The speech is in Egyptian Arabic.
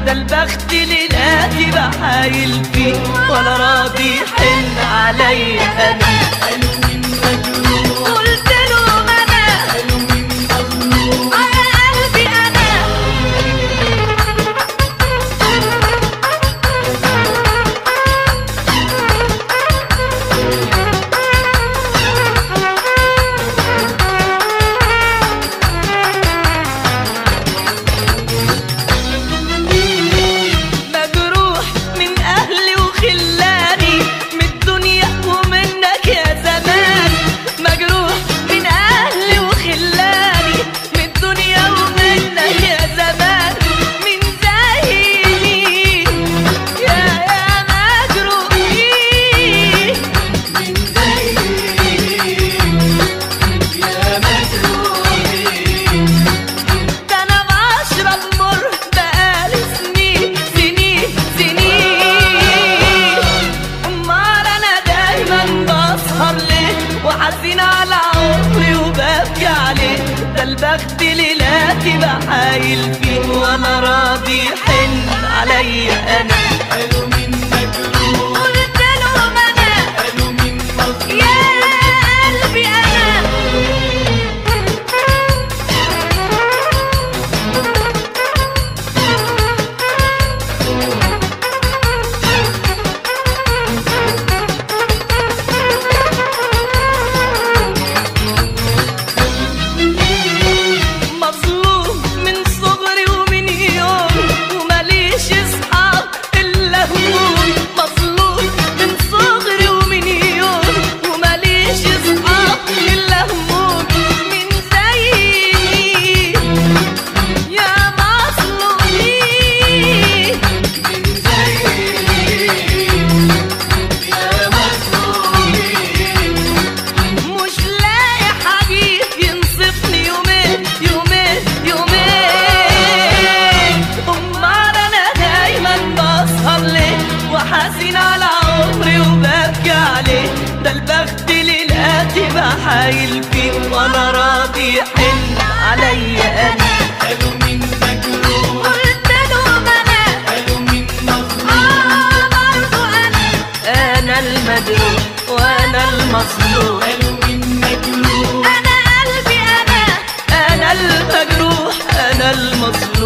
ده البخت ليلاتي بحايل فيه ولا راضي يحن عليا انا قلت له انا على قلبي انا مجروح من اهلي وخلاني من الدنيا ومنك يا زمان مجروح من اهلي وخلاني من الدنيا ومنك يا زمان من زيني يا يا مجروحين من ده انا بشرب مر بقالي سنين سنين سنين امال انا دايما بسهر ليه وحزين على عمري وببكي عليه ده البخت ليلاتي بحايل فيه وانا راضي يحن عليا انا قالوا من مجروح قلت لهم انا قالوا من مظلوم يا قلبي انا مظلوم من صغري ومن يوم وماليش اصحاب الا هموم مظلوم من صغري ومن يوم وماليش اصحاب الا هموم من زيي يا مظلومين من زيي يا مظلومين مش لاقي حبيب ينصفني يومين يومين يومين امال انا دايما بسهر ليه وحزين على عمري وببكي عليه ده البخت ليلاتي بحايل فيه وانا راضي يحن عليا انا قالوا من مجروح قلت لهم انا قالوا من مظلوم اه برضو انا انا المجروح وانا المظلوم قالوا من مجروح انا قلبي انا انا المجروح انا المظلوم